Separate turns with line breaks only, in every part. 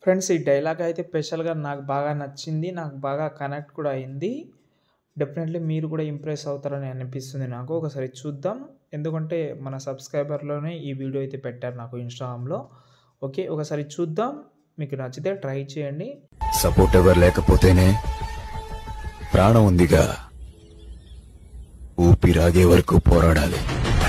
Friends ఈ dialogue అయితే స్పెషల్‌గా నాకు బాగా నచ్చింది. నాకు బాగా కనెక్ట్ కూడా అయింది. డెఫినెట్‌లీ మీరు కూడా ఇంప్రెస్ అవుతారని అనిపిస్తుంది నాకు. ఒకసారి చూద్దాం. ఎందుకంటే మన సబ్‌స్క్రైబర్‌లోనే ఈ వీడియో అయితే పెట్టారు నాకు ఇన్‌స్టాగ్రామ్‌లో. ఓకే. ఒకసారి చూద్దాం. మీకు నచ్చితే ట్రై చేయండి.
సపోర్ట్ ఎవరు లేకపోతేనే ప్రాణం ఉందిగా ఊపిరాగే వరకు పోరాడాలి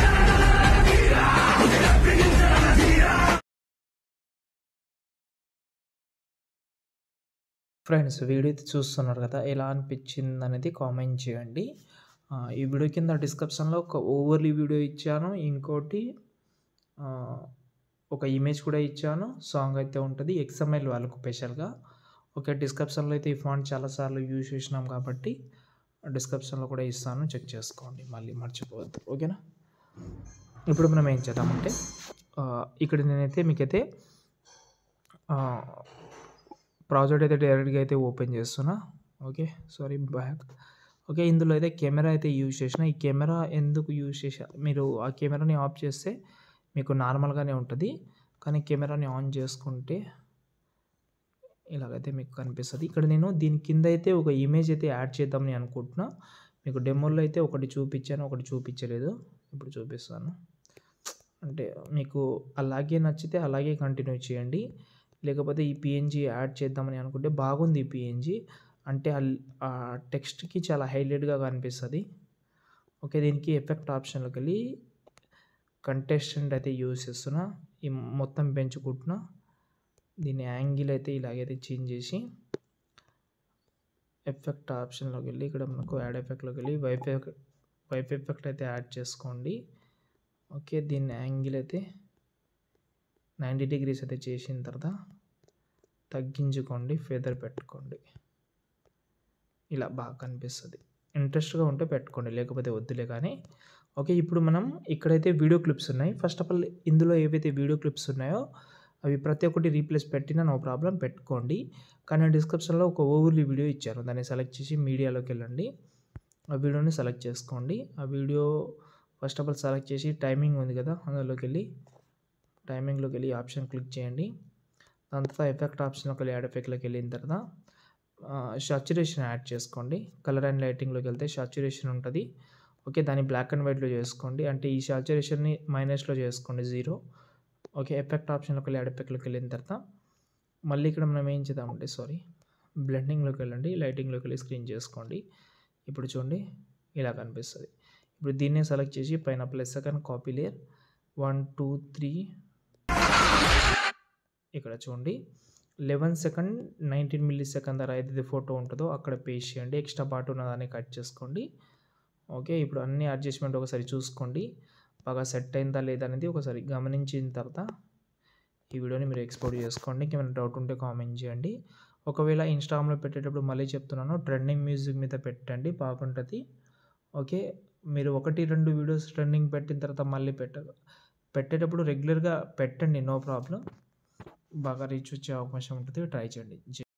ఫ్రెండ్స్ వీడియో అయితే చూస్తున్నారు కదా! ఎలా అనిపించిందనేది కామెంట్ చేయండి. ఆహ్, ఈ వీడియో కింద డిస్క్రిప్షన్‌లో ఒక ఓవర్‌లీ వీడియో ఇచ్చాను. ఇంకోటి ఆహ్, ఒక ఇమేజ్ కూడా ఇచ్చాను. సాంగ్ అయితే ఉంటది. ఎక్స్ఎంఎల్ వాళ్ళకు స్పెషల్‌గా. ఓకే. డిస్క్రిప్షన్‌లో అయితే ఈ ఫాంట్ చాలా సార్లు యూజ్ చేసినాం కాబట్టి డిస్క్రిప్షన్‌లో కూడా ఇస్తాను. చెక్ చేసుకోండి. మళ్ళీ మర్చిపోవద్దు. ఓకేనా? ఇప్పుడు మనం ఏం చేద్దామంటే ఆహ్, ఇక్కడ నేనైతే మీకైతే ఆహ్, ప్రాజెక్ట్ అయితే డైరెక్ట్‌గా అయితే ఓపెన్ చేస్తున్నా. ఓకే. Sorry back. ఓకే. ఇందులో అయితే కెమెరా అయితే యూజ్ చేసిన. ఈ కెమెరా ఎందుకు యూజ్ చేశా మీరు ఆ కెమెరాని ఆఫ్ చేస్తే మీకు నార్మల్‌గానే ఉంటది. కానీ కెమెరాని ఆన్ చేసుకుంటే ఇలాగైతే మీకు కనిపిస్తది. ఇక్కడ నేను దీని కింద అయితే ఒక ఇమేజ్ అయితే యాడ్ చేద్దామని అనుకుంటున్నా. మీకు డెమోలో అయితే ఒకటి చూపించాను. ఒకటి చూపించలేదు. ఇప్పుడు చూపిస్తాను. అంటే మీకు అలాగే నచ్చితే అలాగే కంటిన్యూ చేయండి. లేకపోతే ఈ పీఎన్‌జీ యాడ్ చేద్దామని అనుకుంటే బాగుంది ఈ పీఎన్‌జీ. అంటే అల్ ఆ టెక్స్ట్‌కి చాలా హైలైట్‌గా కనిపిస్తది. ఓకే. దీనికి ఎఫెక్ట్ ఆప్షన్‌లోకెళ్ళి కంటెస్టెంట్ అయితే యూజ్ చేస్తున్నా. ఈ మొత్తం పెంచుకుంటున్నా. దీని యాంగిల్ అయితే ఇలాగైతే చేంజ్ చేసి ఎఫెక్ట్ ఆప్షన్‌లోకెళ్ళి ఇక్కడ మనకు యాడ్ ఎఫెక్ట్‌లోకెళ్ళి వైఫై వైఫ్ ఎఫెక్ట్ అయితే యాడ్ చేసుకోండి. ఓకే. దీని యాంగిల్ అయితే 90 డిగ్రీస్ అయితే చేసిన తర్వాత తగ్గించుకోండి. ఫెదర్ పెట్టుకోండి. ఇలా బాగా కనిపిస్తది. ఇంట్రెస్ట్‌గా ఉంటే పెట్టుకోండి. లేకపోతే వద్దులే కానీ. ఓకే. ఇప్పుడు మనం ఇక్కడైతే వీడియో క్లిప్స్ ఉన్నాయి. ఫస్ట్ ఆఫ్ ఆల్ ఇందులో ఏవైతే వీడియో క్లిప్స్ ఉన్నాయో అవి ప్రతి ఒక్కటి రీప్లేస్ పెట్టినా నో ప్రాబ్లమ్ పెట్టుకోండి. కానీ డిస్క్రిప్షన్‌లో ఒక ఓవర్‌లీ వీడియో ఇచ్చాను. దాన్ని సెలెక్ట్ చేసి మీడియాలోకెళ్ళండి. ఆ వీడియోని సెలెక్ట్ చేసుకోండి. ఆ video first of all select చేసి టైమింగ్ ఉంది కదా! అందులోకెళ్ళి టైమింగ్‌లోకెళ్ళి ఈ ఆప్షన్ క్లిక్ చేయండి. దాని తర్వాత ఎఫెక్ట్ ఆప్షన్‌లోకెళ్ళి యాడ్ ఎఫెక్ట్‌లోకి వెళ్ళిన తర్వాత ఆహ్, సాచురేషన్ యాడ్ చేసుకోండి. కలర్ అండ్ లైటింగ్‌లోకెళ్తే సాచురేషన్ ఉంటది. ఓకే. దాన్ని బ్లాక్ అండ్ వైట్‌లో చేసుకోండి. అంటే ఈ సాచురేషన్‌ని మైనస్‌లో చేసుకోండి 0. ఓకే. ఎఫెక్ట్ ఆప్షన్‌లోకెళ్ళి యాడ్ ఎఫెక్ట్‌లోకి వెళ్ళిన తర్వాత మళ్ళీ ఇక్కడ మనం ఏం చేద్దామంటే సారీ బ్లెండింగ్‌లోకి వెళ్ళండి. లైటింగ్‌లోకెళ్ళి స్క్రీన్ చేసుకోండి. ఇప్పుడు చూడండి ఇలా కనిపిస్తది. ఇప్పుడు దీన్నే సెలెక్ట్ చేసి పైన ప్లస్ ఐకాన్ కాపీ లేయర్ 1, 2, 3 ఇక్కడ చూడండి 11 సెకండ్ 19 మిల్లీ సెకండ్ ధర ఏదైతే ఫోటో ఉంటదో అక్కడ పేస్ట్ చేయండి. ఎక్స్ట్రా పార్ట్ ఉన్నదాన్ని కట్ చేసుకోండి. ఓకే. ఇప్పుడు అన్ని అడ్జస్ట్‌మెంట్ ఒకసారి చూసుకోండి. బాగా సెట్ అయిందా లేదా అనేది ఒకసారి గమనించిన తర్వాత ఈ వీడియోని మీరు ఎక్స్‌పోర్ట్ చేసుకోండి. ఇంకేమైనా డౌట్ ఉంటే కామెంట్ చేయండి. ఒకవేళ ఇన్‌స్టాగ్రామ్‌లో పెట్టేటప్పుడు మళ్ళీ చెప్తున్నాను ట్రెండింగ్ మ్యూజిక్ మీద పెట్టండి బాగుంటది. ఓకే. మీరు 1, 2 వీడియోస్ ట్రెండింగ్ పెట్టిన తర్వాత మళ్ళీ పెట్ట పెట్టేటప్పుడు రెగ్యులర్‌గా పెట్టండి. No problem. బాగా రీచ్ వచ్చే అవకాశం ఉంటది. ట్రై చేయండి. జై